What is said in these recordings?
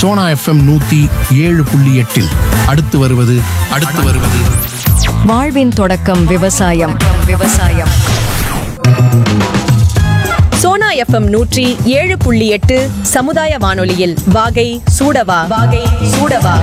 Sona FM நூத்தி ஏழு புள்ளி எட்டில் அடுத்து வருவது அடுத்து வருவது வாழ்வின் தொடக்கம் விவசாயம் விவசாயம் சோனா எஃப்எம் நூற்றி ஏழு புள்ளி எட்டு சமுதாய வானொலியில் வாகை சூடவா வாகை சூடவா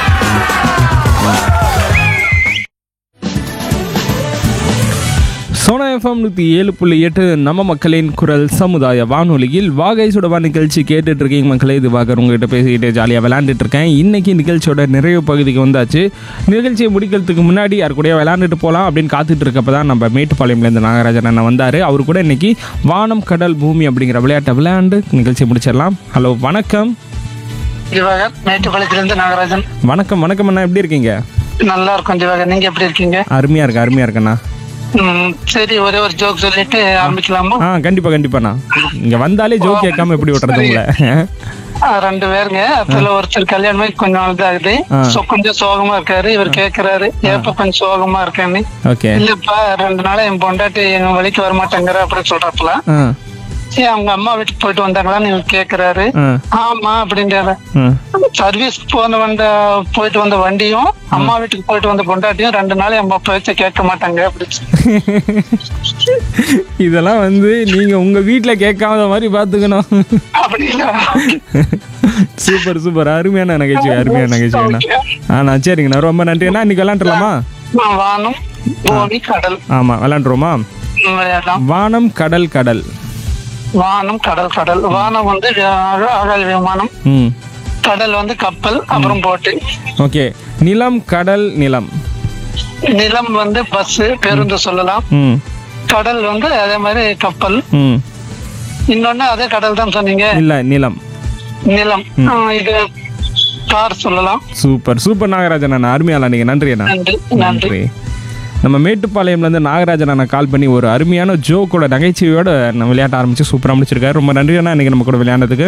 சோனா எஃப்எம் நூற்றி ஏழு புள்ளி எட்டு நம்ம மக்களின் குரல் சமுதாய வானொலியில் வாகை சுடவா நிகழ்ச்சி கேட்டுட்டு இருக்கீங்க மக்களே இது வாகர் உங்ககிட்ட பேசிக்கிட்டு ஜாலியாக விளையாண்டுட்டு இருக்கேன் இன்னைக்கு நிகழ்ச்சியோட நிறைவு பகுதிக்கு வந்தாச்சு நிகழ்ச்சியை முடிக்கிறதுக்கு முன்னாடி யார் கூட விளையாண்டுட்டு போகலாம் அப்படின்னு காத்துட்டு இருக்கப்ப தான் நம்ம மேட்டுப்பாளையம்லேருந்து நாகராஜன் அண்ணன் வந்தார் அவர் கூட இன்னைக்கு வானம் கடல் பூமி அப்படிங்கிற விளையாட்டை விளையாண்டு நிகழ்ச்சியை முடிச்சிடலாம் ஹலோ வணக்கம் திவாகர் மேட்டுப்பாளையத்திலிருந்து நாகராஜன் வணக்கம் வணக்கம் அண்ணா எப்படி இருக்கீங்க நல்லா இருக்கும் திவாகர் நீங்க எப்படி இருக்கீங்க அருமையாக இருக்கு அருமையாக இருக்குண்ணா ம், சரி ஒரே ஒரு ஜோக் சொல்லிட்டு ஆரம்பிக்கலாமா ஆ கண்டிப்பாக கண்டிப்பாண்ணா இங்கே வந்தாலே ஜோக் கேட்காம எப்படி விட்டுறது உங்களை ஆ, ரெண்டு பேருங்க அதுல ஒருத்தர் கல்யாணம் கொஞ்ச நாள் தான் ஆகுது ஆ. So, கொஞ்சம் சோகமா இருக்காரு இவர் கேக்குறாரு ஏப்ப கொஞ்சம் சோகமா இருக்கேன்னு ஓகே இல்லப்பா ரெண்டு நாளா என் பொண்டாட்டி எங்க வழிக்கு வர மாட்டேங்கிற அப்படின்னு சொல்றாப்புல ஆ ஏன் அவங்க அம்மா வீட்டுக்கு போயிட்டு வந்தாங்களான்னு இவர் கேக்குறாரு ஆ ஆமா அப்படின்றாரு ஆ சர்வீஸ் போன வந்த போயிட்டு வந்த வண்டியும் அம்மா வீட்டுக்கு போயிட்டு வந்த பொண்டாட்டியும் ரெண்டு நாள் அம்மா பேச்ச கேட்க மாட்டாங்க அப்படின்னு சொல்லி. இதெல்லாம் வந்து நீங்க உங்க வீட்ல கேட்காத மாதிரி பாத்துக்கணும் அப்படிங்களா சூப்பர் சூப்பர் அருமையான நகைச்சுவை அருமையான நகைச்சுவைண்ணா ஆண்ணா சரிங்கண்ணா ரொம்ப நன்றிண்ணா இன்னைக்கு விளாண்டுலாமா நான் வானம் பூமி கடல் ஆமா விளாண்டுருவோமா விளையாடலாம் வானம் கடல் கடல் வானம் கடல் கடல் வானம் வந்து ஆக- ஆகாய விமானம் ம் கடல் வந்து கப்பல் அப்புறம் போட்டு ஓகே நிலம் கடல் நிலம் நிலம் வந்து பஸ் பேருந்து சொல்லலாம் ம் கடல் வந்து அதே மாதிரி கப்பல் ம் இன்னொன்னு அதே கடல் தான் சொன்னீங்க இல்ல நிலம் நிலம் ஆ, இது கார் சொல்லலாம் சூப்பர் சூப்பர் நாகராஜன் அண்ணா அருமையா நீங்க நன்றி அண்ணா நன்றி நன்றி நன்றி நம்ம மேட்டுப்பாளையம்லேருந்து நாகராஜன் அண்ணா கால் பண்ணி ஒரு அருமையான ஜோக்கோட நகைச்சுவையோட நம்ம விளையாட்ட ஆரம்பிச்சு சூப்பராக முடிச்சிருக்காரு ரொம்ப நன்றி அண்ணா இன்னைக்கு நம்ம கூட விளையாண்டதுக்கு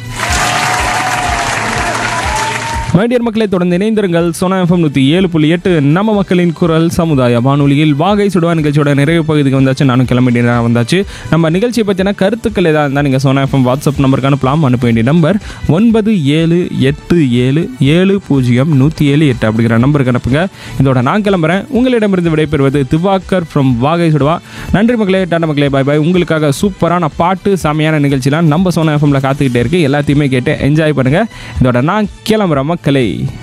மைடியர் மக்களை தொடர்ந்து இணைந்திருங்கள் சோனா எஃப்எம் நூற்றி ஏழு புள்ளி எட்டு நம்ம மக்களின் குரல் சமுதாய வானொலியில் வாகை சுடுவா நிகழ்ச்சியோட நிறைவு பகுதிக்கு வந்தாச்சு நானும் கிளம்பிட்டு வந்தாச்சு நம்ம நிகழ்ச்சியை பற்றின கருத்துக்கள் ஏதாவது இருந்தால் நீங்கள் சோனா எஃப்எம் வாட்ஸ்அப் நம்பருக்கு அனுப்பலாம் அனுப்ப வேண்டிய நம்பர் ஒன்பது ஏழு எட்டு ஏழு ஏழு பூஜ்ஜியம் நூற்றி ஏழு எட்டு அப்படிங்கிற நம்பருக்கு அனுப்புங்க இதோட நான் கிளம்புறேன் உங்களிடமிருந்து விடைபெறுவது திவாகர் ஃப்ரம் வாகை சுடுவா நன்றி மக்களே டாடா மக்களே பாய் பாய் உங்களுக்காக சூப்பரான பாட்டு செமையான நிகழ்ச்சிலாம் நம்ம சோனா எஃப்எம்ல காத்துக்கிட்டே இருக்கு எல்லாத்தையுமே கேட்டு என்ஜாய் பண்ணுங்க இதோட நான் கிளம்புறேன் மக்களே